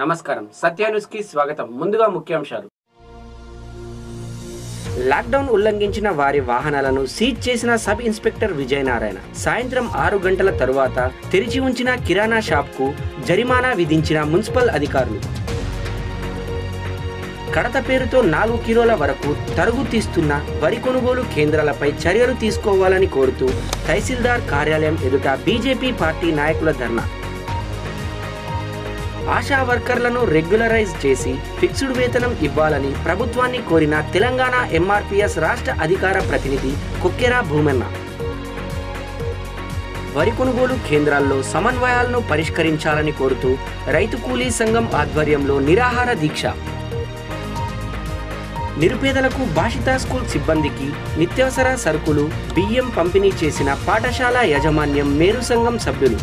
నమస్కారం సత్యాన్యూస్ కి స్వాగతం ముందుగా ముఖ్యాంశాలు లాక్డౌన్ ఉల్లంఘించిన వారి వాహనాలను సీజ్ చేసిన సబ్ ఇన్స్పెక్టర్ విజయనారాయణ సాయంత్రం ఆరు గంటల తరువాత తెరిచి ఉంచిన కిరాణా షాప్కు జరిమానా విధించిన మున్సిపల్ అధికారులు కడత పేరుతో నాలుగు కిలోల వరకు తరుగు తీస్తున్న వరి కొనుగోలు కేంద్రాలపై చర్యలు తీసుకోవాలని కోరుతూ తహసీల్దార్ కార్యాలయం ఎదుట బీజేపీ పార్టీ నాయకుల ధర్నా ఆశా వర్కర్లను రెగ్యులరైజ్ చేసి ఫిక్స్డ్ వేతనం ఇవ్వాలని ప్రభుత్వాన్ని కోరిన తెలంగాణ ఎంఆర్పీఎస్ రాష్ట్ర అధికార ప్రతినిధి కుక్కెరా భూమన్న వరి కొనుగోలు కేంద్రాల్లో సమన్వయాలను పరిష్కరించాలని కోరుతూ రైతు కూలీ సంఘం ఆధ్వర్యంలో నిరాహార దీక్ష నిరుపేదలకు భాషితా స్కూల్ సిబ్బందికి నిత్యావసర సరుకులు బియ్యం పంపిణీ చేసిన పాఠశాల యాజమాన్యం మేరు సంఘం సభ్యులు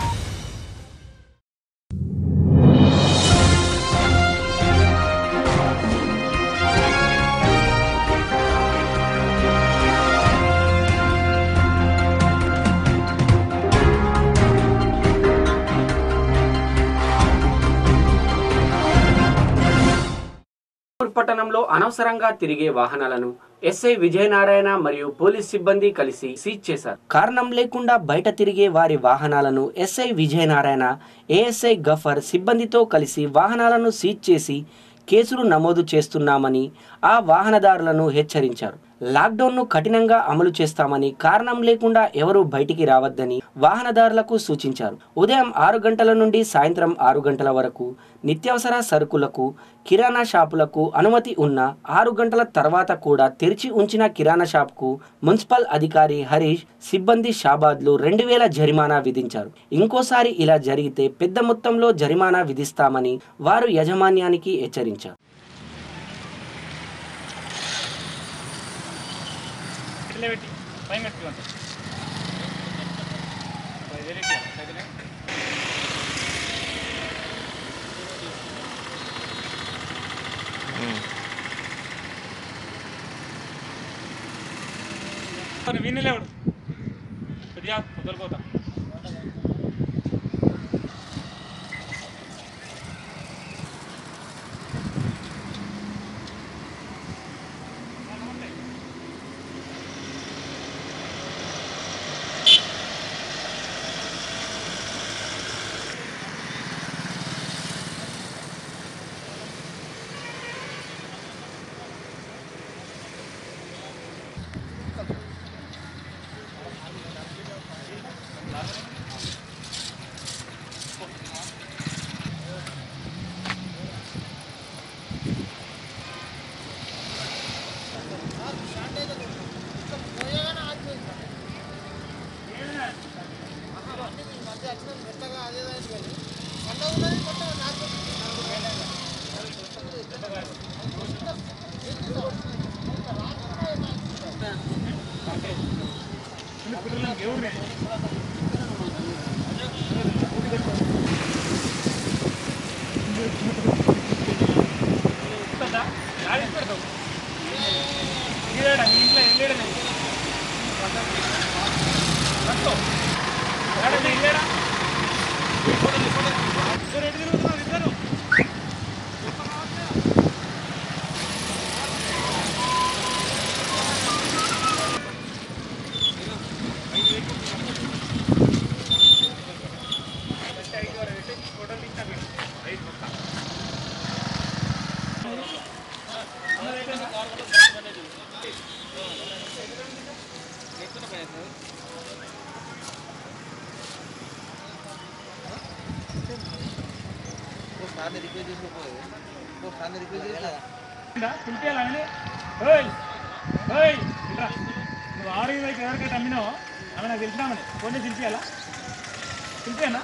పట్టణంలో అనవసరంగా తిరిగే వాహనాలను ఎస్ఐ విజయనారాయణ మరియు పోలీస్ సిబ్బంది కలిసి సీజ్ చేశారు కారణం లేకుండా బయట తిరిగే వారి వాహనాలను ఎస్ఐ విజయనారాయణ ఏఎస్ఐ గఫర్ సిబ్బందితో కలిసి వాహనాలను సీజ్ చేసి కేసులు నమోదు చేస్తున్నామని ఆ వాహనదారులను హెచ్చరించారు లాక్డౌన్ను కఠినంగా అమలు చేస్తామని కారణం లేకుండా ఎవరూ బయటికి రావద్దని వాహనదారులకు సూచించారు ఉదయం ఆరు గంటల నుండి సాయంత్రం ఆరు గంటల వరకు నిత్యావసర సరుకులకు కిరాణా షాపులకు అనుమతి ఉన్న ఆరు గంటల తర్వాత కూడా తెరిచి ఉంచిన కిరాణా షాప్కు మున్సిపల్ అధికారి హరీష్ సిబ్బంది షాబాద్లు రెండు వేల జరిమానా విధించారు ఇంకోసారి ఇలా జరిగితే పెద్ద మొత్తంలో జరిమానా విధిస్తామని వారు యాజమాన్యానికి హెచ్చరించారు ఇట్లే పెట్టి పైన కట్టుకోండి వేరే సైకిల్ వినలేవుడు కొద్దిగా వదలిపోతా ఇంట్లో వెళ్ళాడు వెళ్ళాడా ఇద్దరు ఎటు తిరుగుతున్నారు ఇద్దరు పిలిపియాలండి ఓయ్ ఓయ్ ఇట్రా నువ్వు ఆరు ఇరవైకి ఎవరికైతే అమ్మినావో ఆమె నాకు తెలిసినామని ఫోన్ చేసి పిలిపియాలా పిలిపియానా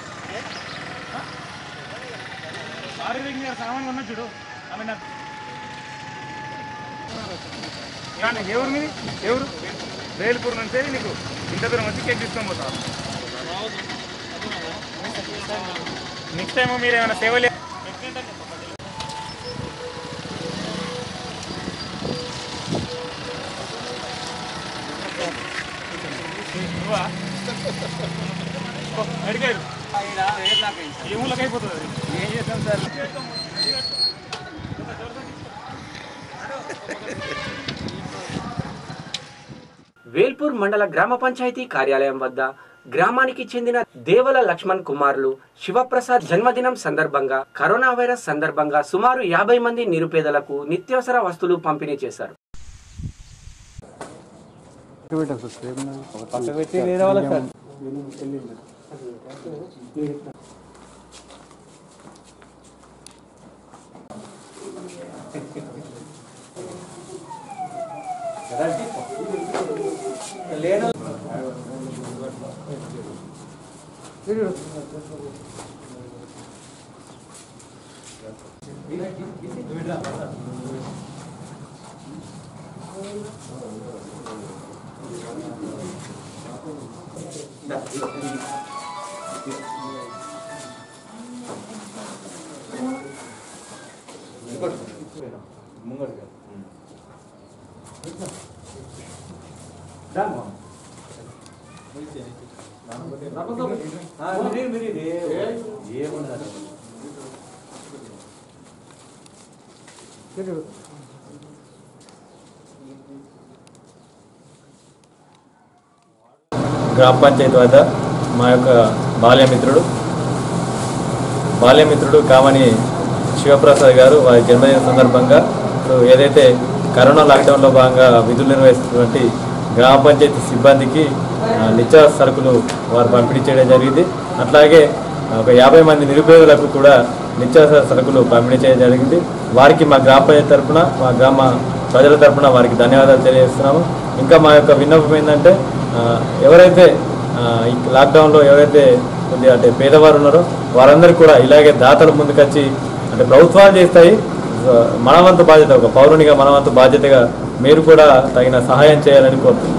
ఆరు ఇరవైకి మీరు సామాన్ కొన్నా చూడు ఆమె నాకు కానీ ఎవరు మీది ఎవరు వేలుపూర్ నుంచి నీకు ఇంత దూరం వచ్చి కేక్ తీసుకొని పోతారు నెక్స్ట్ టైం మీరు ఏమైనా సేవలు నువ్వా అడిగారు ఏ ఊళ్ళకి అయిపోతుంది అది. ఏం చేస్తాం సార్ వేల్పూర్ మండల గ్రామ పంచాయతీ కార్యాలయం వద్ద గ్రామానికి చెందిన దేవల లక్ష్మణ్ కుమార్లు శివప్రసాద్ జన్మదినం సందర్భంగా కరోనా వైరస్ సందర్భంగా సుమారు యాభై మంది నిరుపేదలకు నిత్యావసర వస్తువులు పంపిణీ చేశారు పక్కకు పెట్టి వేరే వాళ్ళకి సార్ గ్రామ పంచాయతీ వద్ద మా యొక్క బాల్యమిత్రుడు బాల్యమిత్రుడు కామని శివప్రసాద్ గారు వారి జన్మదిన సందర్భంగా ఇప్పుడు ఏదైతే కరోనా లాక్డౌన్లో భాగంగా విధులు నిర్వహిస్తున్నటువంటి గ్రామ పంచాయతీ సిబ్బందికి ఆ, నిత్యావసర సరుకులు వారు పంపిణీ చేయడం జరిగింది అట్లాగే ఒక యాభై మంది నిరుపేదలకు కూడా నిత్యావసర సరుకులు పంపిణీ చేయడం జరిగింది వారికి మా గ్రామ పంచాయతీ తరఫున మా గ్రామ ప్రజల తరఫున వారికి ధన్యవాదాలు తెలియజేస్తున్నాము ఇంకా మా యొక్క విన్నపం ఏంటంటే ఆ, ఎవరైతే ఆ, ఈ లాక్డౌన్లో ఎవరైతే కొద్దిగా అంటే పేదవారు ఉన్నారో వారందరూ కూడా ఇలాగే దాతలు ముందుకొచ్చి అంటే ప్రభుత్వాలు చేస్తాయి ఆ, మన వంతు బాధ్యత ఒక పౌరునిగా మన వంతు బాధ్యతగా మీరు కూడా తగిన సహాయం చేయాలని కోరుతున్నాను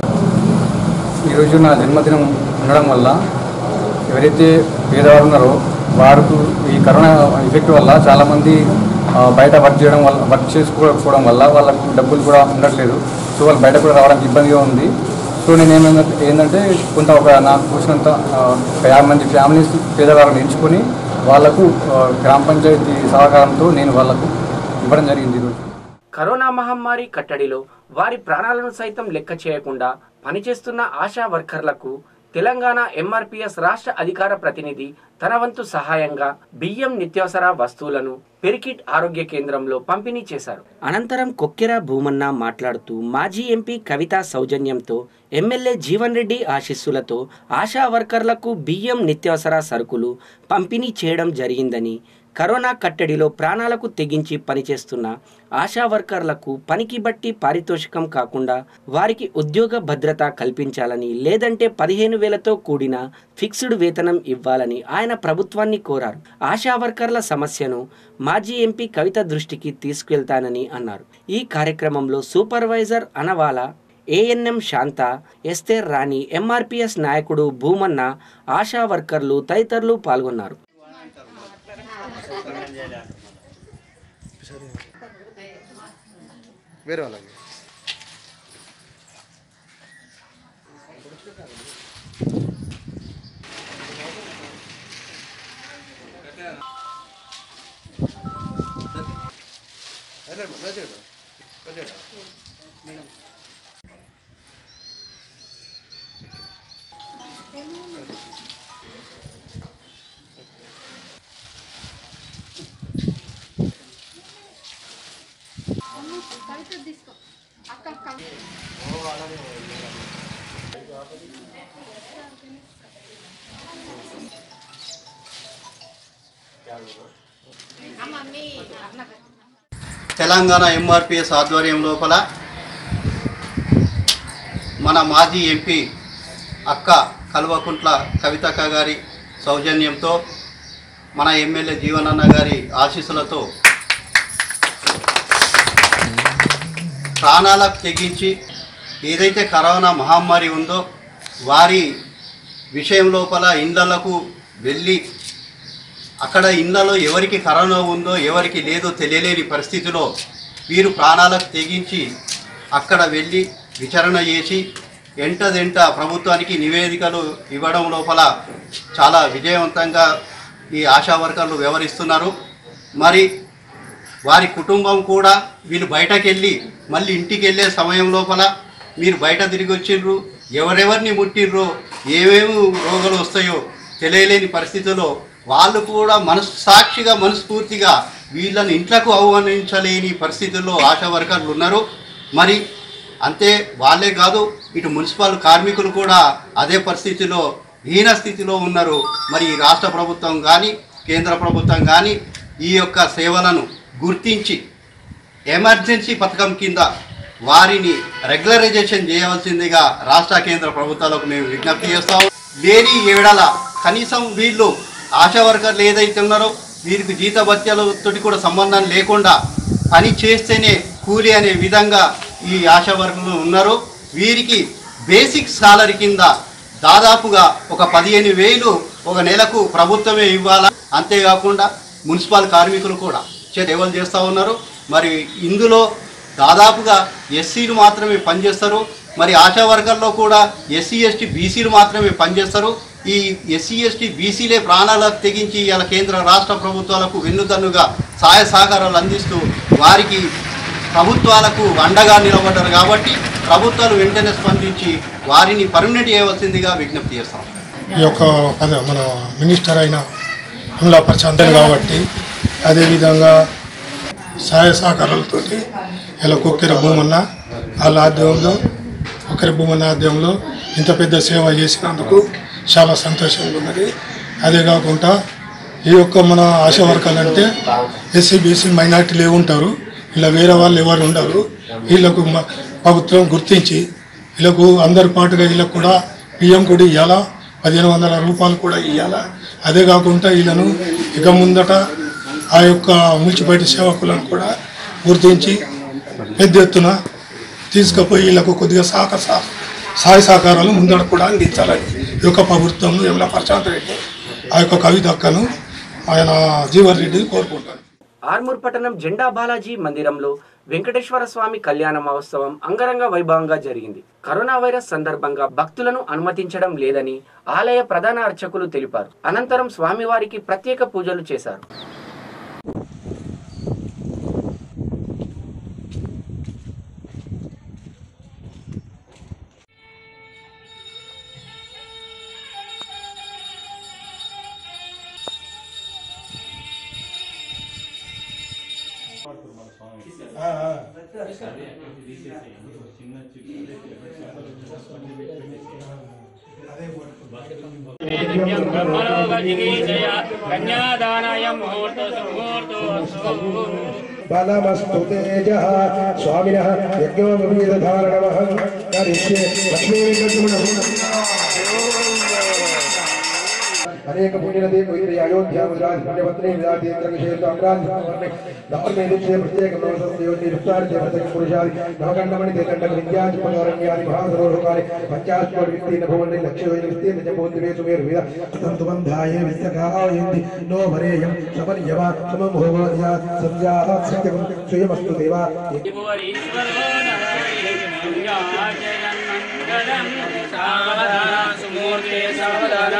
ఈరోజు నా జన్మదినం ఉండడం వల్ల ఎవరైతే పేదవారు ఉన్నారో వారికి ఈ కరోనా ఎఫెక్ట్ వల్ల చాలామంది ఆ, బయట వర్క్ చేయడం వల్ల వర్క్ చేసుకోకపోవడం వల్ల వాళ్ళకు డబ్బులు కూడా ఉండట్లేదు సో వాళ్ళు బయట కూడా రావడానికి ఇబ్బందిగా ఉంది సో నేను ఏమైందంటే ఏంటంటే కొంత ఒక నాకు వచ్చినంత ఆ, ఒక యాభై మంది ఫ్యామిలీస్ పేదవాళ్ళని ఎంచుకొని వాళ్లకు ఆ, గ్రామ పంచాయతీ సహకారంతో నేను వాళ్ళకు ఇవ్వడం జరిగింది ఈరోజు కరోనా మహమ్మారి కట్టడిలో వారి ప్రాణాలను సైతం లెక్క చేయకుండా పనిచేస్తున్న ఆశా వర్కర్లకు తెలంగాణ ఎంఆర్పిఎస్ రాష్ట్ర అధికార ప్రతినిధి తన వంతు సహాయంగా బియ్యం నిత్యావసర వస్తువులను పెరికిట్ ఆరోగ్య కేంద్రంలో పంపిణీ చేశారు అనంతరం కొక్కెర భూమన్న మాట్లాడుతూ మాజీ ఎంపీ కవిత సౌజన్యంతో ఎమ్మెల్యే జీవన్ రెడ్డి ఆశీస్సులతో ఆశా వర్కర్లకు బియ్యం నిత్యావసర సరుకులు పంపిణీ చేయడం జరిగిందని కరోనా కట్టడిలో ప్రాణాలకు తెగించి పనిచేస్తున్న ఆశా వర్కర్లకు పనికి బట్టి పారితోషికం కాకుండా వారికి ఉద్యోగ భద్రత కల్పించాలని లేదంటే పదిహేను వేలతో కూడిన ఫిక్స్డ్ వేతనం ఇవ్వాలని ఆయన ప్రభుత్వాన్ని కోరారు ఆశా వర్కర్ల సమస్యను మాజీ ఎంపీ కవిత దృష్టికి తీసుకెళ్తానని అన్నారు ఈ కార్యక్రమంలో సూపర్వైజర్ అనవాల ANM Shanta Esther Rani MRPS నాయకుడు భూమన్న ఆశా వర్కర్లు తదితరులు పాల్గొన్నారు వేరే వాళ్ళకి తెలంగాణ ఎంఆర్పిఎస్ ఆధ్వర్యం లోపల మన మాజీ ఎంపీ అక్క కల్వకుంట్ల కవితక్క గారి సౌజన్యంతో మన ఎమ్మెల్యే జీవనన్న గారి ఆశీస్సులతో ప్రాణాలకు తెగించి ఏదైతే కరోనా మహమ్మారి ఉందో వారి విషయం లోపల ఇండ్లకు వెళ్ళి అక్కడ ఇళ్లలో ఎవరికి కరోనా ఉందో ఎవరికి లేదో తెలియలేని పరిస్థితిలో వీరు ప్రాణాలకు తెగించి అక్కడ వెళ్ళి విచారణ చేసి ఎంటదెంట ప్రభుత్వానికి నివేదికలు ఇవ్వడం లోపల చాలా విజయవంతంగా ఈ ఆశా వర్కర్లు వ్యవహరిస్తున్నారు మరి వారి కుటుంబం కూడా వీళ్ళు బయటకు వెళ్ళి మళ్ళీ ఇంటికి వెళ్ళే సమయం లోపల మీరు బయట తిరిగి వచ్చిండ్రు ఎవరెవరిని ముట్టిండ్రో ఏమేమి రోగాలు వస్తాయో తెలియలేని పరిస్థితుల్లో వాళ్ళు కూడా మనస్సాక్షిగా మనస్ఫూర్తిగా వీళ్ళని ఇంట్లకు ఆహ్వానించలేని పరిస్థితుల్లో ఆశా వర్కర్లు ఉన్నారు మరి అంతే వాళ్ళే కాదు ఇటు మున్సిపల్ కార్మికులు కూడా అదే పరిస్థితిలో హీన స్థితిలో ఉన్నారు మరి ఈ రాష్ట్ర ప్రభుత్వం కానీ కేంద్ర ప్రభుత్వం కానీ ఈ యొక్క సేవలను గుర్తించి ఎమర్జెన్సీ పథకం కింద వారిని రెగ్యులరైజేషన్ చేయవలసిందిగా రాష్ట్ర కేంద్ర ప్రభుత్వాలకు మేము విజ్ఞప్తి చేస్తాం లేని ఏడల కనీసం వీళ్ళు ఆశా వర్కర్లు ఏదైతే ఉన్నారో వీరికి జీత భత్యాలతోటి కూడా సంబంధం లేకుండా పని చేస్తేనే కూలి అనే విధంగా ఈ ఆశా వర్కర్లు ఉన్నారు వీరికి బేసిక్ సాలరీ కింద దాదాపుగా ఒక పదిహేను వేలు ఒక నెలకు ప్రభుత్వమే ఇవ్వాలా అంతేకాకుండా మున్సిపల్ కార్మికులు కూడా సేవలు చేస్తూ ఉన్నారు మరి ఇందులో దాదాపుగా ఎస్సీలు మాత్రమే పనిచేస్తారు మరి ఆశా వర్గాల్లో కూడా ఎస్సీ ఎస్టీ బీసీలు మాత్రమే పనిచేస్తారు ఈ ఎస్సీ ఎస్టీ బీసీలే ప్రాణాలకు తెగించి ఇలా కేంద్ర రాష్ట్ర ప్రభుత్వాలకు వెన్నుదన్నుగా సహాయ సహకారాలు అందిస్తూ వారికి ప్రభుత్వాలకు అండగా నిలబడ్డారు కాబట్టి ప్రభుత్వాలు వెంటనే స్పందించి వారిని పర్మనెంట్ చేయవలసిందిగా విజ్ఞప్తి చేస్తాం ఈ యొక్క అదే మన మినిస్టర్ అయిన కమలా ప్రశాంత్ కాబట్టి అదేవిధంగా సహాయ సహకారాలతో ఇలా కుక్కెర భూమన్న వాళ్ళ ఆధ్వర్యంలో కుక్కెర భూమన్న ఆధ్వర్యంలో ఇంత పెద్ద సేవ చేసినందుకు చాలా సంతోషంగా ఉన్నది అదే కాకుండా ఈ యొక్క మన ఆశా వర్గాలు అంటే ఎస్సీ బీసీ మైనార్టీలు ఉంటారు ఇలా వేరే వాళ్ళు ఎవరు ఉండరు వీళ్ళకు మ- ప్రభుత్వం గుర్తించి వీళ్ళకు అందరి పాటుగా వీళ్ళకు కూడా బియ్యం కూడా ఇవ్వాలా పదిహేను వందల రూపాయలు కూడా ఇవ్వాలా అదే కాకుండా వీళ్ళను ఇక ముందట ఆ యొక్క మున్సిపాలిటీ సేవకులను కూడా గుర్తించి పెద్ద ఎత్తున తీసుకుపోయి వీళ్ళకు కొద్దిగా సహక సహ- సహాయ సహకారాలు ముందర కూడా అందించాలని ఈ యొక్క ప్రభుత్వం యమల ప్రశాంత్ రెడ్డి ఆ యొక్క కవితక్కను ఆయన జీవన్ రెడ్డి కోరుకుంటాను ఆర్మూర్ పట్టణం జెండా బాలాజీ మందిరంలో వెంకటేశ్వర స్వామి కళ్యాణ మహోత్సవం అంగరంగ వైభవంగా జరిగింది కరోనా వైరస్ సందర్భంగా భక్తులను అనుమతించడం లేదని ఆలయ ప్రధాన అర్చకులు తెలిపారు అనంతరం స్వామివారికి ప్రత్యేక పూజలు చేశారు కన్యాదానాయ ముహూర్త సుముహూర్తో బలమస్తు తేజ స్వామిన యజ్ఞోపవీతధారణమహం కరిష్యే అనేక పుణ్యనది పవిత్ర అయోధ్య గుజరాత్ పుణ్యపత్ని విరాజేంద్ర క్షేత్ర అమరాంధ్ర దార్మే దిక్షే ప్రత్యేక ప్రవసంయోని విస్తారితే ప్రత్యేక పురుషాది నవకండమణి దేకండ విద్యాజ్ పదారణ్యాని మహాసరోహకారి పంచాస్కోటి విస్తీర్ణ భువని లక్ష్యోజన విస్తీర్ణ జపోద్దివే సుమేరు విద తంతు బంధాయ విస్తకాయంది నో వరేయం సమన్యవ సమం భోగోయ సంజాహ సత్యం స్వయమస్తు దేవా సుమూర్తే సావధాన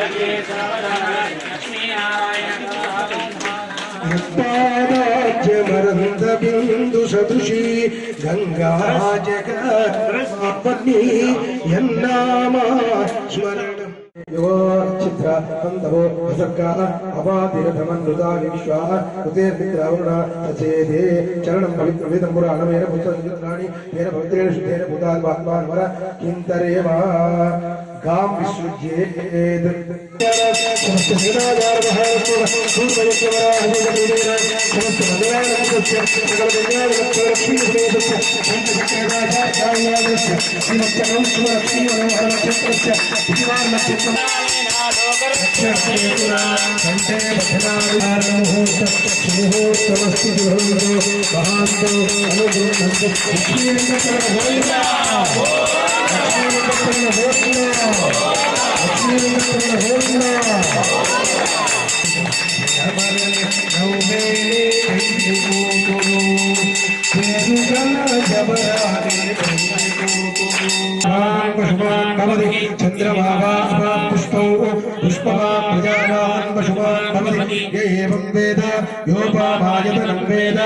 పాదాజ్యమరంద బిందు సదృశీ గంగా జగపత్ని ఎన్నామా స్మరణం యువో చిత్ర అంతవో అసర్గా అపాతిరథమన్నుతా విశ్వా హృదయమిత్రవరుణ సచేదే చరణం పవిత్రమిదం పురాణమేన పుత్రాణి తేన పవిత్రేణ శుద్ధేన భూతాత్మాత్మాన్ వర కింతరేమా గాం విసృజ్యేత్ సమస్త సేనాగార మహారాష్ట్ర పూర్వయజ్ఞవరా హరిజనీరేణ సమస్త మలయాళ సకల కళ్యాణ లక్ష్మీ సమేతస్య పంచశక్తిరాజాచార్యాలస్య శ్రీమత్యం సులక్ష్మీ మనోహర నక్షత్రస్య దివాన్ నక్షత్రం ముహూర్తమస్తి మహాంతో అనుగ్రహంతో भवति चन्द्रभागा पुष्पौ पुष्पमा प्रजावान् पशुमान् भवति य एवं वेद योपामायतनं वेद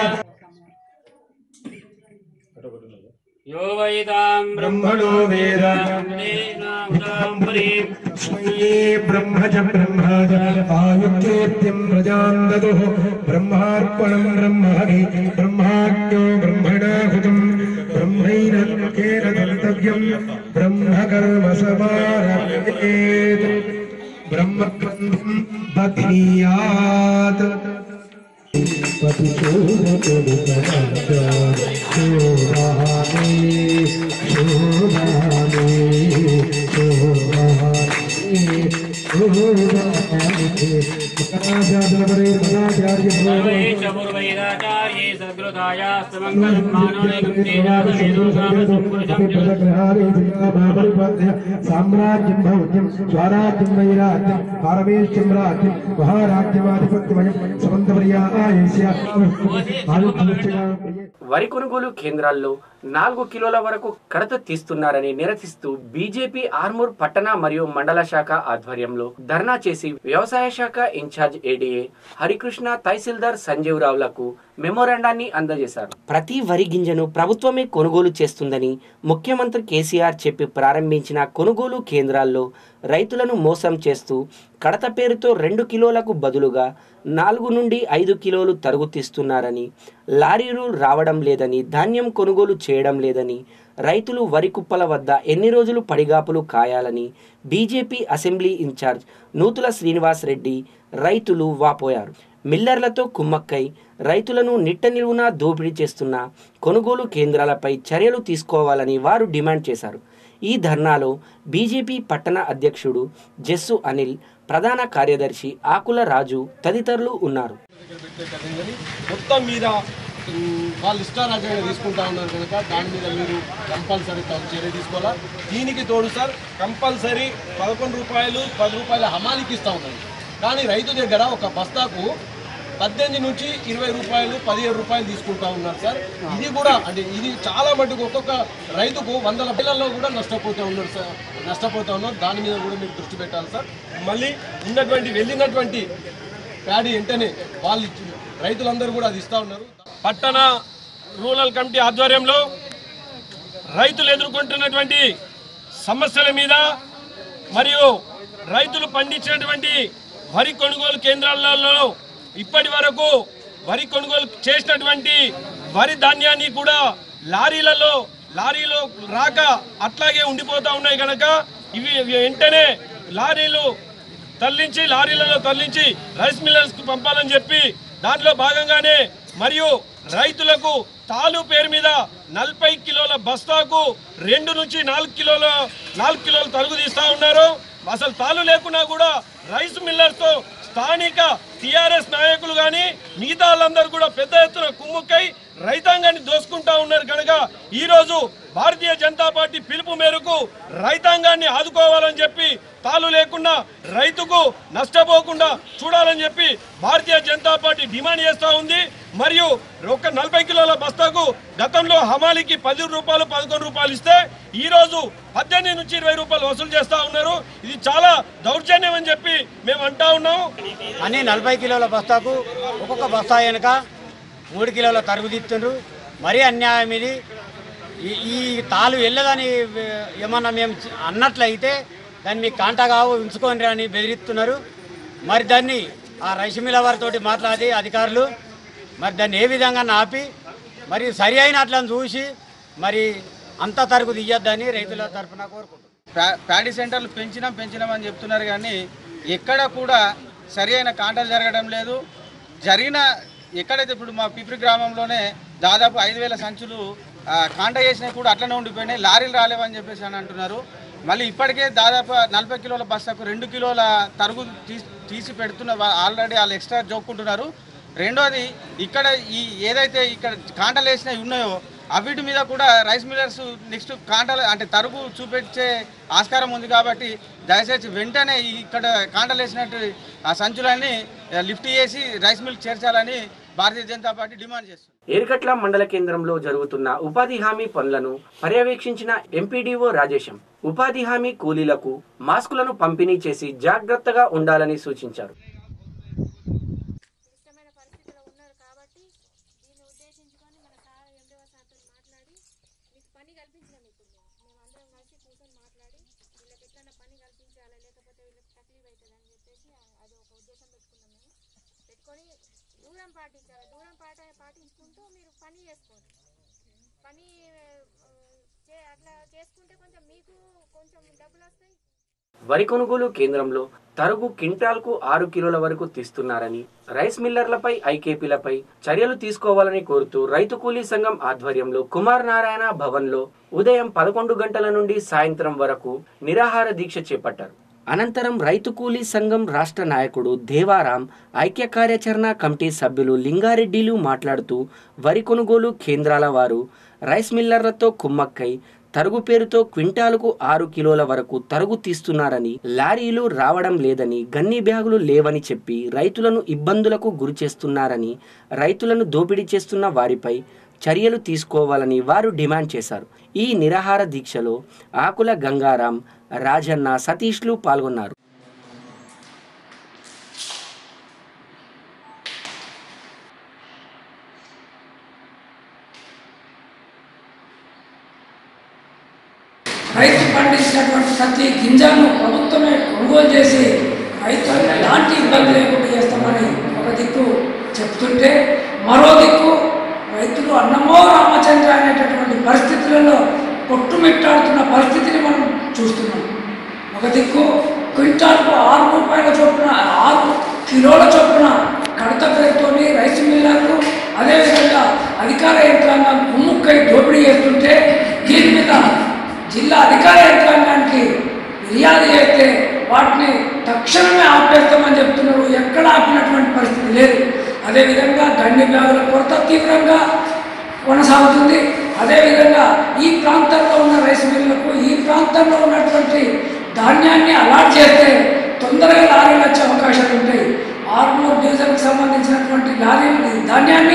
यो वैदां ब्रह्मणो वेद स्मये ब्रह्म च ब्रह्म च आयुर्चेत्यं प्रजां ददुः ब्रह्मार्पणं ब्रह्महरि ब्रह्माज्ञो ब्रह्मणाहुतं ब्रह्मैनकेन दन्तव्यं ब्रह्मकर्म समारभेत् ब्रह्मबन्धुं बध्नीयात् पूर्वैराचार्ये सद्गुरुदायास्तमङ्गलं मानवैकं तेजादवेदोसामसंपुरुषं సామ్రాజ్యం భౌత్యం స్వరాజ్యం వైరాజ్యం పరమేశ్వరం రాజ్యం మహారాజ్యమాధిపత్యమయం సమంతపర్యాయస్య వరి కొనుగోలు కేంద్రాల్లో నాలుగు కిలోల వరకు కడత తీస్తున్నారని నిరసిస్తూ బీజేపీ ఆర్మూర్ పట్టణ మరియు మండల శాఖ ఆధ్వర్యంలో ధర్నా చేసి వ్యవసాయ శాఖ ఇన్ఛార్జ్ ఏడీఏ హరికృష్ణ తహసీల్దార్ సంజీవ్ రావులకు మెమోరాండాన్ని అందజేశారు ప్రతి వరి గింజను ప్రభుత్వమే కొనుగోలు చేస్తుందని ముఖ్యమంత్రి కేసీఆర్ చెప్పి ప్రారంభించిన కొనుగోలు కేంద్రాల్లో రైతులను మోసం చేస్తూ కడత పేరుతో రెండు కిలోలకు బదులుగా నాలుగు నుండి ఐదు కిలోలు తరుగు తీస్తున్నారని లారీలు రావడం లేదని ధాన్యం కొనుగోలు చేయడం లేదని రైతులు వరి కుప్పల వద్ద ఎన్ని రోజులు పడిగాపులు కాయాలని BJP assembly in charge Nuthula Srinivas Reddy రైతులు వాపోయారు మిల్లర్లతో కుమ్మక్కై రైతులను నిట్ట నిలువునా దోపిడీ చేస్తున్న కొనుగోలు కేంద్రాలపై చర్యలు తీసుకోవాలని వారు డిమాండ్ చేశారు ఈ ధర్నాలో బీజేపీ పట్టణ అధ్యక్షుడు జస్సు అనిల్ ప్రధాన కార్యదర్శి ఆకుల రాజు తదితరులు ఉన్నారు మొత్తం మీద ఉమ్, వాళ్ళు ఇష్టారాజ్యంగా తీసుకుంటా ఉన్నారు కనుక దాని మీద మీరు కంపల్సరీ తగు చర్య తీసుకోవాలా దీనికి తోడు సార్ కంపల్సరీ పదకొండు రూపాయలు పది రూపాయల హమాలికి ఇస్తా ఉన్నారు కానీ రైతు దగ్గర ఒక బస్తాకు పద్దెనిమిది నుంచి ఇరవై రూపాయలు పదిహేడు రూపాయలు తీసుకుంటా ఉన్నారు సార్ ఇది కూడా అంటే ఇది చాలా మటుకు ఒక్కొక్క రైతుకు వందల పిల్లల్లో కూడా నష్టపోతూ ఉన్నారు సార్ నష్టపోతూ ఉన్నారు దాని మీద కూడా మీరు దృష్టి పెట్టాలి సార్ మళ్ళీ ఉన్నటువంటి వెళ్ళినటువంటి ప్యాడీ వెంటనే వాళ్ళు ఇచ్చి- రైతులందరూ కూడా అది ఇస్తా ఉన్నారు పట్టణ రూరల్ కమిటీ ఆధ్వర్యంలో రైతులు ఎదుర్కొంటున్నటువంటి సమస్యల మీద మరియు రైతులు పండించినటువంటి వరి కొనుగోలు కేంద్రాలలో ఇప్పటి వరకు వరి కొనుగోలు చేసినటువంటి వరి ధాన్యాన్ని కూడా లారీలలో లారీలో రాక అట్లాగే ఉండిపోతా ఉన్నాయి కనుక ఇవి ఇవి వెంటనే లారీలు తరలించి లారీలలో తరలించి రైస్ మిల్లర్స్ కు పంపాలని చెప్పి దాంట్లో భాగంగానే మరియు రైతులకు తాలు పేరు మీద నలభై కిలోల బస్తాకు రెండు నుంచి నాలుగు కిలోల నాలుగు కిలోలు తరుగు తీస్తా ఉన్నారు అసలు తాలు లేకున్నా కూడా రైస్ మిల్లర్స్ తో స్థానిక టిఆర్ఎస్ నాయకులు కానీ మిగతా వాళ్ళందరూ కూడా పెద్ద ఎత్తున కుమ్ముక్కై రైతాంగాన్ని దోసుకుంటా ఉన్నారు కనుక ఈ రోజు భారతీయ జనతా పార్టీ పిలుపు మేరకు రైతాంగాన్ని ఆదుకోవాలని చెప్పి తాలు లేకుండా రైతుకు నష్టపోకుండా చూడాలని చెప్పి భారతీయ జనతా పార్టీ డిమాండ్ చేస్తూ ఉంది మరియు ఒక నలభై కిలోల బస్తాకు గతంలో హమాలికి పది రూపాయలు పదకొండు రూపాయలు ఇస్తే ఈ రోజు పద్దెనిమిది నుంచి ఇరవై రూపాయలు వసూలు చేస్తా ఉన్నారు ఇది చాలా దౌర్జన్యం అని చెప్పి మేము అంటా ఉన్నాము అని నలభై కిలోల బస్తాకు ఒక్కొక్క బస్తా వెనుక మూడు కిలోల తరుగు తీస్తుండ్రు మరీ అన్యాయం ఇది ఈ- ఈ తాలు వెళ్ళదని ఏమన్నా మేము చ- అన్నట్లయితే దాన్ని మీకు కాంటాగావు ఉంచుకోండి అని బెదిరిస్తున్నారు మరి దాన్ని ఆ రైస్ మిల్ల వారితో మాట్లాడి అధికారులు మరి దాన్ని ఏ విధంగా ఆపి మరి సరి అయిన అట్లని చూసి మరి అంత తరుగు తీయొద్దని రైతుల తరఫున కోరుకుంటున్నాం ప్యా- ప్యాడీ సెంటర్లు పెంచినాం పెంచినాం అని చెప్తున్నారు కానీ ఎక్కడ కూడా సరి అయిన కాంటాలు జరగడం లేదు జరిగిన ఎక్కడైతే ఇప్పుడు మా పిప్రి గ్రామంలోనే దాదాపు ఐదు వేల సంచులు ఆ, కాంట చేసినవి కూడా అట్లనే ఉండిపోయినాయి లారీలు రాలేవని చెప్పేసి అని అంటున్నారు మళ్ళీ ఇప్పటికే దాదాపు నలభై కిలోల బస్తాకు రెండు కిలోల తరుగు తీసి తీసి పెడుతున్న వా- ఆల్రెడీ వాళ్ళు ఎక్స్ట్రా జోక్కుంటున్నారు రెండోది ఇక్కడ ఈ ఏదైతే ఇక్కడ కాంటలు వేసినవి ఉన్నాయో అవిటి మీద కూడా రైస్ మిల్లర్స్ నెక్స్ట్ కాంటలు అంటే తరుగు చూపించే ఆస్కారం ఉంది కాబట్టి దయచేసి వెంటనే ఈ ఇక్కడ కాంటలు వేసినట్టు ఆ సంచులన్నీ లిఫ్ట్ చేసి రైస్ మిల్క్ చేర్చాలని భారతీయ జనతా పార్టీ డిమాండ్ చేస్తుంది ఏరుకట్ల మండల కేంద్రంలో జరుగుతున్న ఉపాధి హామీ పనులను పర్యవేక్షించిన ఎంపీడీఓ రాజేశం ఉపాధి హామీ కూలీలకు మాస్కులను పంపిణీ చేసి జాగ్రత్తగా ఉండాలని సూచించారు పెట్టుకొని దూరం పాటించాలి దూరం పాట పాటించుకుంటూ మీరు పని చేసుకోండి పని ఆ, చే- అట్లా చేసుకుంటే కొంచెం మీకు కొంచెం డబ్బులు వస్తాయి వరి కొనుగోలు కేంద్రంలో తరుగు క్వింటాల్కు ఆరు కిలోల వరకు తీస్తున్నారని రైస్ మిల్లర్లపై ఐకేపీలపై చర్యలు తీసుకోవాలని కోరుతూ రైతు కూలీ సంఘం ఆధ్వర్యంలో కుమార్ నారాయణ భవన్లో ఉదయం పదకొండు గంటల నుండి సాయంత్రం వరకు నిరాహార దీక్ష చేపట్టారు అనంతరం రైతు కూలీ సంఘం రాష్ట్ర నాయకుడు దేవారాం ఐక్య కార్యాచరణ కమిటీ సభ్యులు లింగారెడ్డిలు మాట్లాడుతూ వరి కొనుగోలు కేంద్రాల వారు రైస్ మిల్లర్లతో కుమ్మక్కై తరుగు పేరుతో క్వింటాలకు ఆరు కిలోల వరకు తరుగు తీస్తున్నారని లారీలు రావడం లేదని గన్ని బ్యాగులు లేవని చెప్పి రైతులను ఇబ్బందులకు గురి చేస్తున్నారని రైతులను దోపిడీ చేస్తున్న వారిపై చర్యలు తీసుకోవాలని వారు డిమాండ్ చేశారు ఈ నిరాహార దీక్షలో ఆకుల గంగారాం రాజన్న సతీష్లు పాల్గొన్నారు రైతు పండించినటువంటి ప్రతి గింజను ప్రభుత్వమే కొనుగోలు చేసి రైతులకు ఎలాంటి ఇబ్బంది లేకుండా చేస్తామని ఒక దిక్కు చెప్తుంటే మరో దిక్కు రైతులు అన్నమో రామచంద్ర అనేటటువంటి పరిస్థితులలో కొట్టుమిట్టాడుతున్న పరిస్థితిని మనం చూస్తున్నాం ఒక దిక్కు క్వింటాల్కు ఆరు రూపాయల చొప్పున ఆరు కిలోల చొప్పున కడత పేరుతోని రైస్ మిల్లర్లు అదేవిధంగా అధికార యంత్రాంగం కుమ్ముక్కై దోపిడీ చేస్తుంటే దీని మీద జిల్లా అధికార యంత్రాంగానికి ఫిర్యాదు చేస్తే వాటిని తక్షణమే ఆపేస్తామని చెప్తున్నారు ఎక్కడ ఆపినటువంటి పరిస్థితి లేదు అదేవిధంగా గండి బ్యాగుల కొరత తీవ్రంగా కొనసాగుతుంది అదేవిధంగా ఈ ప్రాంతంలో ఉన్న రైస్ మిల్లులకు ఈ ప్రాంతంలో ఉన్నటువంటి ధాన్యాన్ని అలాట్ చేస్తే తొందరగా లారీలు వచ్చే అవకాశాలు ఉంటాయి ఆర్మూర్ డివిజన్కి సంబంధించినటువంటి లారీలు ధాన్యాన్ని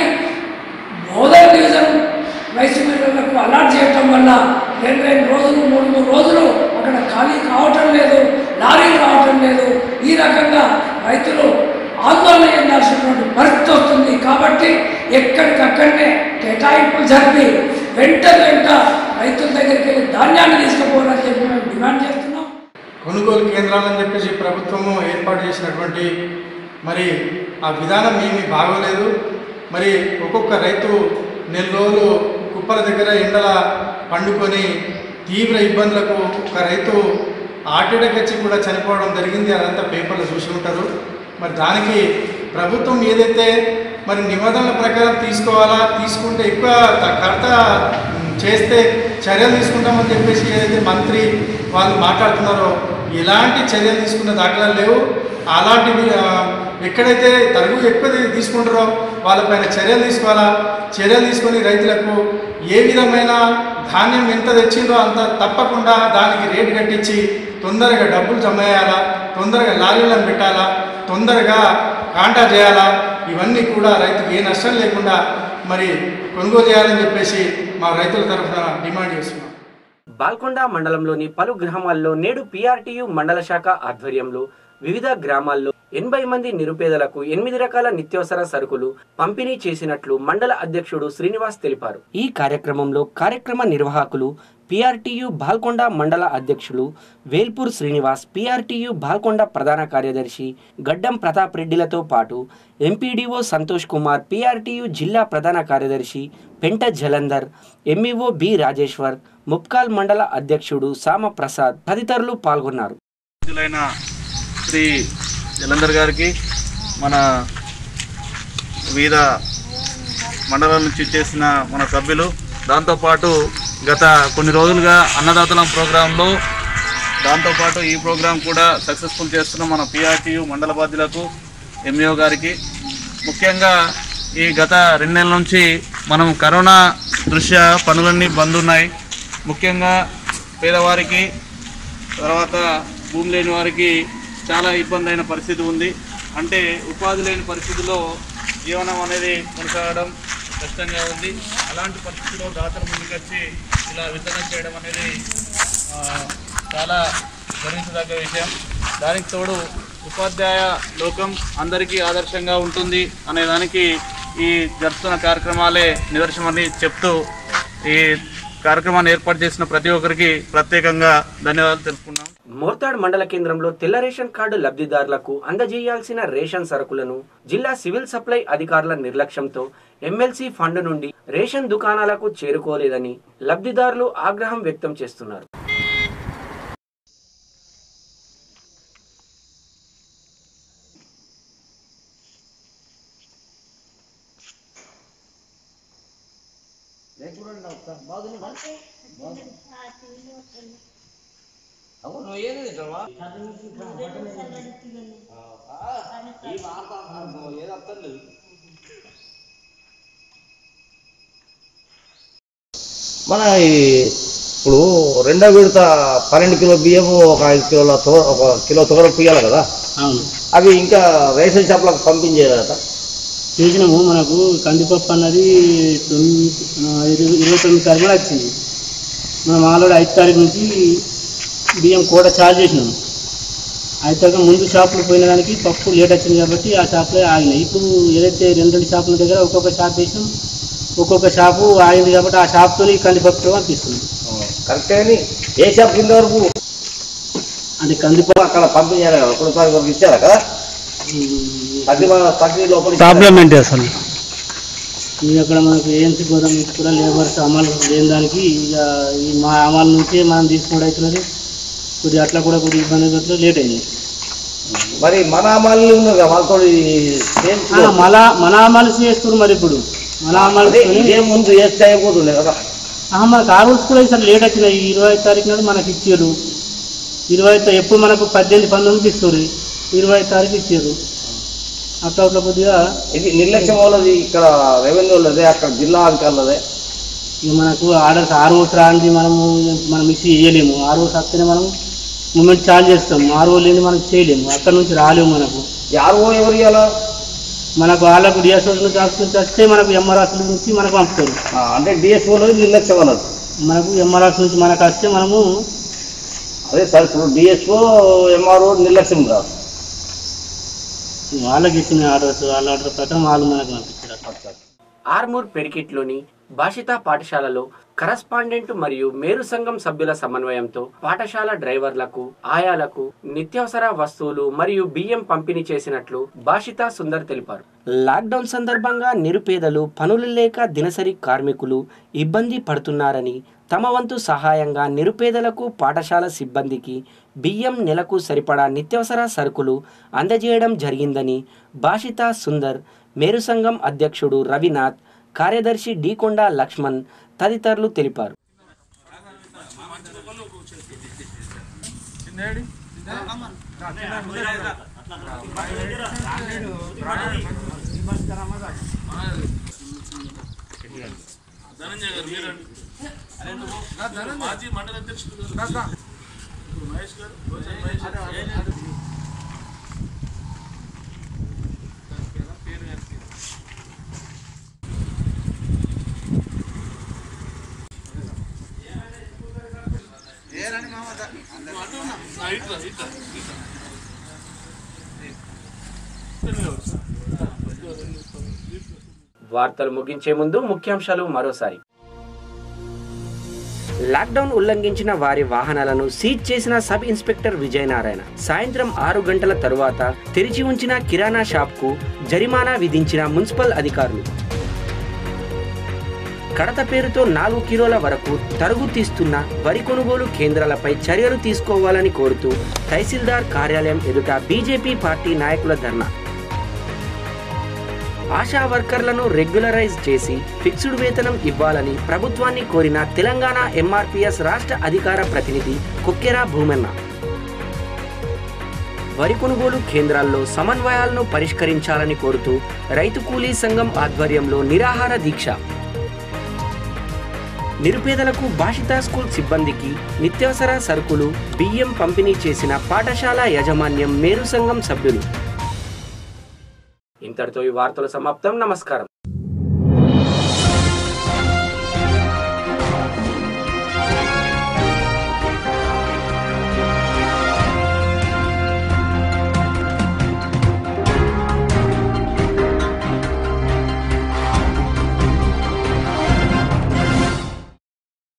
బోధన డివిజన్ రైస్ మిల్లులకు అలాట్ చేయటం వల్ల రెండు రెండు రోజులు మూడు మూడు రోజులు అక్కడ ఖాళీ కావటం లేదు లారీలు రావటం లేదు ఈ రకంగా రైతులు ఆందోళన చెందాల్సినటువంటి పరిస్థితి వస్తుంది కాబట్టి ఎక్కడికక్కడనే కేటాయింపులు జరిపి వెంట వెంట రైతుల దగ్గరికి వెళ్ళి ధాన్యాన్ని తీసుకుపోవాలని చెప్పి మేము డిమాండ్ చేస్తున్నాం కొనుగోలు కేంద్రాలని చెప్పేసి ప్రభుత్వము ఏర్పాటు చేసినటువంటి మరి ఆ విధానం ఏమీ బాగోలేదు మరి ఒక్కొక్క రైతు నెల రోజులు కుప్పల దగ్గర ఎండల పండుకొని తీవ్ర ఇబ్బందులకు ఒక రైతు ఆటోడకి వచ్చి కూడా చనిపోవడం జరిగింది అదంతా పేపర్లో చూసి ఉంటారు మరి దానికి ప్రభుత్వం ఏదైతే మరి నిబంధనల ప్రకారం తీసుకోవాలా తీసుకుంటే ఎక్కువ త- కడత ఉమ్, చేస్తే చర్యలు తీసుకుంటామని చెప్పేసి ఏదైతే మంత్రి వాళ్ళు మాట్లాడుతున్నారో ఎలాంటి చర్యలు తీసుకున్న దాఖలాలు లేవు అలాంటివి ఆ, ఎక్కడైతే తరుగు ఎక్కువ తీసుకుంటారో వాళ్ళపైన చర్యలు తీసుకోవాలా చర్యలు తీసుకొని రైతులకు ఏ విధమైన ధాన్యం ఎంత తెచ్చిందో అంత తప్పకుండా దానికి రేటు కట్టించి తొందరగా డబ్బులు జమ చేయాలా తొందరగా లారీలను పెట్టాలా తొందరగా కాంటా చేయాలా ఇవన్నీ కూడా రైతుకు ఏ నష్టం లేకుండా మరి కొనుగోలు చేయాలని చెప్పేసి మా రైతుల తరఫున డిమాండ్ చేస్తున్నాం బాల్కొండ మండలంలోని పలు గ్రామాల్లో నేడు పిఆర్టీయు మండల శాఖ ఆధ్వర్యంలో వివిధ గ్రామాల్లో ఎనభై మంది నిరుపేదలకు ఎనిమిది రకాల నిత్యావసర సరుకులు పంపిణీ చేసినట్లు మండల అధ్యక్షుడు శ్రీనివాస్ తెలిపారు ఈ కార్యక్రమంలో కార్యక్రమ నిర్వాహకులు పిఆర్టీయు బాల్కొండ మండల అధ్యక్షులు వేల్పూర్ శ్రీనివాస్ పిఆర్టీయు బాల్కొండ ప్రధాన కార్యదర్శి గడ్డం ప్రతాప్ రెడ్డిలతో పాటు ఎంపీడీఓ సంతోష్ కుమార్ పిఆర్టీయు జిల్లా ప్రధాన కార్యదర్శి పెంట జలంధర్ ఎంఈఓ బి రాజేశ్వర్ ముప్కాల్ మండల అధ్యక్షుడు సామ ప్రసాద్ తదితరులు పాల్గొన్నారు పూజ్యులైన శ్రీ జలంధర్ గారికి మన వివిధ మండలాల నుంచి చేసిన మన సభ్యులు దాంతోపాటు గత కొన్ని రోజులుగా అన్నదాతల ప్రోగ్రాంలో దాంతోపాటు ఈ ప్రోగ్రాం కూడా సక్సెస్ఫుల్ చేస్తున్న మన పిఆర్టీయు మండల బాధ్యులకు ఎంఈఓ గారికి ముఖ్యంగా ఈ గత రెండు నెలల నుంచి మనం కరోనా దృష్ట్యా పనులన్నీ బంద్ ఉన్నాయి ముఖ్యంగా పేదవారికి తర్వాత భూమి లేని వారికి చాలా ఇబ్బంది అయిన పరిస్థితి ఉంది అంటే ఉపాధి లేని పరిస్థితిలో జీవనం అనేది కొనసాగడం కష్టంగా ఉంది అలాంటి పరిస్థితుల్లో దాతలు ముందుకొచ్చి ఇలా వితరణ చేయడం అనేది ఆ, చాలా గర్వించదగ్గ విషయం దానికి తోడు ఉపాధ్యాయ లోకం అందరికీ ఆదర్శంగా ఉంటుంది అనే దానికి ఈ జరుపుతున్న కార్యక్రమాలే నిదర్శనమని చెప్తూ ఈ కార్యక్రమాన్ని ఏర్పాటు చేసిన ప్రతి ఒక్కరికి ప్రత్యేకంగా ధన్యవాదాలు తెలుపుకున్నాం మోర్తాడ్ మండల కేంద్రంలో తెల్ల రేషన్ కార్డు లబ్ధిదారులకు అందజేయాల్సిన రేషన్ సరుకులను జిల్లా సివిల్ సప్లై అధికారుల నిర్లక్ష్యంతో ఎమ్మెల్సీ ఫండ్ నుండి రేషన్ దుకాణాలకు చేరుకోలేదని లబ్ధిదారులు ఆగ్రహం వ్యక్తం చేస్తున్నారు మన ఈ ఇప్పుడు రెండో విడత పన్నెండు కిలో బియ్యం ఒక ఐదు కిలోల తొగ ఒక కిలో తొగర పుయ్యాలి కదా అవును అవి ఇంకా రేషన్ షాప్లకు పంపించేది కదా చేసినాము మనకు కందిపప్పు అన్నది తొమ్మిది ఆ, ఇరవై ఇరవై తొమ్మిది తారీఖు కూడా వచ్చింది మనం ఆల్రెడీ ఐదు తారీఖు నుంచి బియ్యం కూడా చార్జ్ చేసినాము ఐదు తారీఖు ముందు షాపులు పోయిన దానికి పప్పు లేట్ వచ్చింది కాబట్టి ఆ షాపులో ఆగినాయి ఇప్పుడు ఏదైతే రెండు రెండు షాపుల దగ్గర ఒక్కొక్క షాప్ వేసినాం ఒక్కొక్క షాపు ఆగింది కాబట్టి ఆ షాప్తో కందిపప్పు పంపిస్తున్నాం కరెక్టే కానీ ఏ షాప్ కింద వరకు అంటే కందిపప్పు అక్కడ పంపించారు కదా ఒకటో తారీఖు వరకు ఇచ్చారా కదా తగ్గి తగ్గి లోపల ఇచ్చారా? కాంప్లిమెంట్ అసలు ఇక అక్కడ మనకు ఏఎన్సీ గోదాం నుంచి కూడా లేబర్స్ అమలు లేని దానికి ఇక ఈ మా అమలు నుంచే మనం తీసుకోవడం అవుతున్నది కొద్దిగా అట్లా కూడా కొద్దిగా ఇబ్బంది అవుతుంది లేట్ అయింది మరి మన అమ్మాయిలు ఉన్నారు కదా వాళ్ళతో ఆ, మళ్ళా మన అమలు చేస్తున్నారు మరి ఇప్పుడు మన అమలు ఇదే ముందు వేస్తే అయిపోతుండే కదా మనకు ఆ రూల్స్ కూడా ఈసారి లేట్ వచ్చినాయి ఈ ఇరవై ఐదు తారీఖు నాడు మనకి ఇచ్చారు ఇరవై ఐదు తా- ఎప్పుడు మనకు పద్దెనిమిది పంతొమ్మిదికి ఇస్తారు ఇరవై ఐదు తారీఖు ఇచ్చారు అట్లా అట్లా కొద్దిగా ఇది నిర్లక్ష్యం వాళ్ళది ఇక్కడ రెవెన్యూ వాళ్ళదే అక్కడ జిల్లా అధికారులదే ఇక మనకు ఆర్డర్స్ ఆరు రోజు రాంది మనము మనం మిక్సీ చేయలేము ఆరు రోజు వస్తేనే మనం మూమెంట్ చార్జ్ చేస్తాము ఆరు రోజు లేని మనం చేయలేము అక్కడ నుంచి రాలేము మనకు ఆరు ఎవరు ఇవ్వాలా మనకు వాళ్ళకు డిఎస్ఓ నుంచి ఆఫీస్ నుంచి వస్తే మనకు ఎంఆర్ఆర్స్ నుంచి మనకు పంపుతారు అంటే డిఎస్ఓ నిర్లక్ష్యం అన్నది మనకు ఎంఆర్ఆర్స్ నుంచి మనకు వస్తే మనము అదే సార్ ఇప్పుడు డిఎస్ఓ ఎంఆర్ఓ నిర్లక్ష్యం కాదు వాళ్ళకి ఇచ్చిన ఆర్డర్స్ వాళ్ళ ఆర్డర్ ప్రకారం వాళ్ళు మనకు పంపించారు ఆర్మూర్ పెరికిట్లోని భాషిత పాఠశాలలో కరస్పాండెంట్ మరియు మేరు సంఘం సభ్యుల సమన్వయంతో పాఠశాల డ్రైవర్లకు ఆయాలకు నిత్యావసర వస్తువులు మరియు బియ్యం పంపిణీ చేసినట్లు భాషిత సుందర్ తెలిపారు లాక్డౌన్ సందర్భంగా నిరుపేదలు పనులు లేక దినసరి కార్మికులు ఇబ్బంది పడుతున్నారని తమ వంతు సహాయంగా నిరుపేదలకు పాఠశాల సిబ్బందికి బియ్యం నెలకు సరిపడా నిత్యావసర సరుకులు అందజేయడం జరిగిందని భాషిత సుందర్ మేరు సంఘం అధ్యక్షుడు రవినాథ్ కార్యదర్శి డీకొండ లక్ష్మణ్ తదితరులు తెలిపారు ధనంజయ్ గారు మీరు మాజీ మండల అధ్యక్షుడు మహేష్ గారు మహేష్ గారు. ఆ, ఇట్లా, ఇట్లా, ఇట్లా. వార్తలు ముగించే ముందు ముఖ్యాంశాలు మరోసారి లాక్డౌన్ ఉల్లంఘించిన వారి వాహనాలను సీజ్ చేసిన సబ్ ఇన్స్పెక్టర్ విజయనారాయణ సాయంత్రం ఆరు గంటల తరువాత తెరిచి ఉంచిన కిరాణా షాప్కు జరిమానా విధించిన మున్సిపల్ అధికారులు కడత పేరుతో నాలుగు కిలోల వరకు తరుగు తీస్తున్న వరి కొనుగోలు కేంద్రాలపై చర్యలు తీసుకోవాలని కోరుతూ తహసీల్దార్ కార్యాలయం ఎదుట బీజేపీ పార్టీ నాయకుల ధర్నా ఆశా వర్కర్లను రెగ్యులరైజ్ చేసి ఫిక్స్డ్ వేతనం ఇవ్వాలని ప్రభుత్వాన్ని కోరిన తెలంగాణ ఎంఆర్పీఎస్ రాష్ట్ర అధికార ప్రతినిధి కుక్కెరా భూమన్న వరి కొనుగోలు కేంద్రాల్లో సమన్వయాలను పరిష్కరించాలని కోరుతూ రైతు కూలీ సంఘం ఆధ్వర్యంలో నిరాహార దీక్ష నిరుపేదలకు భాషితా స్కూల్ సిబ్బందికి నిత్యావసర సరుకులు బియ్యం పంపిణీ చేసిన పాఠశాల యాజమాన్యం మేరు సంఘం సభ్యులు ఇంతటితో ఈ వార్తలు సమాప్తం నమస్కారం